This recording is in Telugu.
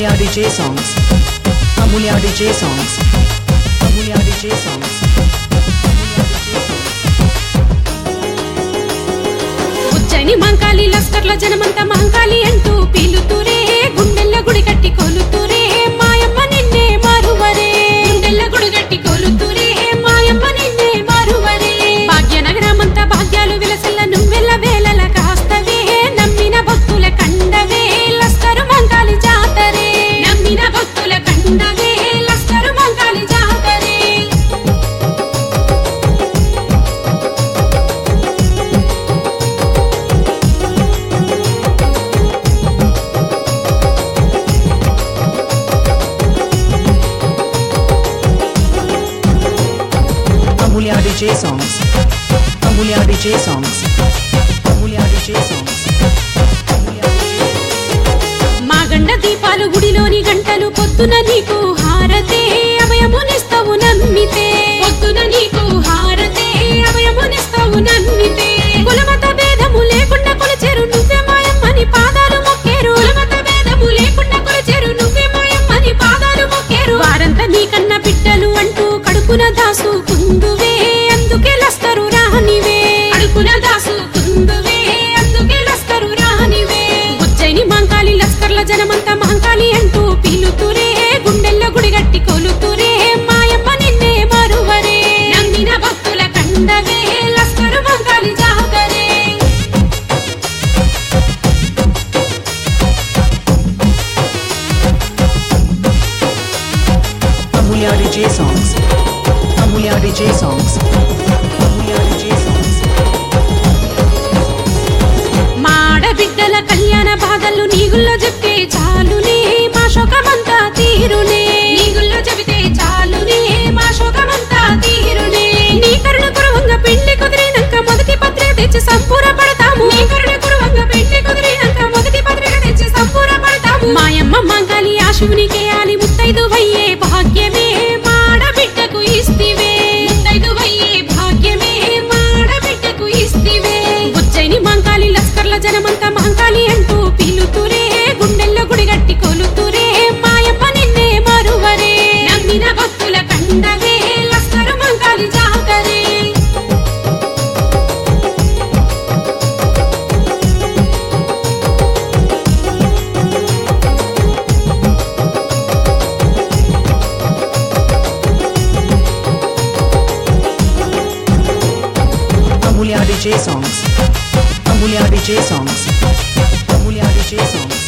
Amulya DJ songs. Amulya DJ songs. Amulya DJ songs. Amulya DJ songs. Ujjaini మంకాలి లస్కర్ల జనమంతా మంకాలి అంటూ పీలుతూరే గుండెల్ల గుడి కట్టి కోలుతూరే మాయమ్మ నిన్నే మారువరే గుండెల్ల గుడి కట్టి కోలుతూరే మాయమ్మ నిన్నే మారువరే భాగ్యనగరమంతా భాగ్యాలు విలసల్ల నువ్వెల్ల వేలల కాస్తవే నమ్మిన భక్తుల కండవే లస్కరు మంకాలి జాతరే నమ్మిన భక్తుల కండవే lascar మంకాలి జాతరే Amulya DJ songs. Amulya DJ songs. Amulya DJ songs. Amulya DJ songs. మా గండ దీపాలు గుడిలోని గంటలు పొద్దున నీకు హారతే అభయమునిస్తావు నమ్మితే పొద్దున నీకు హారతే అభయమునిస్తావు నమ్మితే కులమత భేదము లేకుండా కొలిచేరు నువ్వే మాయమ్మని పాదాలు మొక్కేరు కులమత భేదము లేకుండా కొలిచేరు నువ్వే మాయమ్మని పాదాలు మొక్కేరు వారంతా నీకన్న బిడ్డలు అంటూ కడుపున దాసు కుందువే అందుకే లస్తరు రానివే కడుపున దాసు కుందువే అందుకే లస్తరు రానివే ఉజ్జయిని మంకాలి లస్కర్ల జనమంతా మంకాలి అంటూ పీలుతూరే గుండెల్లో గుడిగట్టి కోలుతూరే మాయమ్మ నిన్నే మరువరే నమ్మిన భక్తుల కండవే lascar మంకాలి జాతరే Amulya DJ songs. Amulya DJ songs. Amulya DJ songs. మా ఆడబిడ్డల కళ్యాణ బాధలు నీగుల్లో చెప్తే చాలునే మా శోకమంతా తీరునే నీగుల్లో చెబితే చాలునే మా శోకమంతా తీరునే నీ కరుణ కురవంగ పెళ్లి కుదిరినాక మొదటి పత్రిక తెచ్చి సంపూర పడతాము నీ కరుణ కురవంగ పెళ్లి కుదిరినాక మొదటి పత్రిక తెచ్చి సంపూర పడతాము మాయమ్మ మంగళి ఆ శివునికి ఆలి ముత్తైదు వయ్యే భాగ్యమే మాడబిడ్డకు ఇస్తివే ముత్తైదు వయ్యే భాగ్యమే మాడబిడ్డకు ఇస్తివే ఉజ్జయిని మంకాలి లస్కర్ల జనమంతా మంకాలి అంటూ పీలుతూరే గుండెల్లో గుడిగట్టి కోలుతూరే మాయమ్మ నిన్నే మరువరే నమ్మిన భక్తుల కండవే lascar మంకాలి జాతరే Amulya DJ songs. Amulya DJ songs. Amulya DJ songs.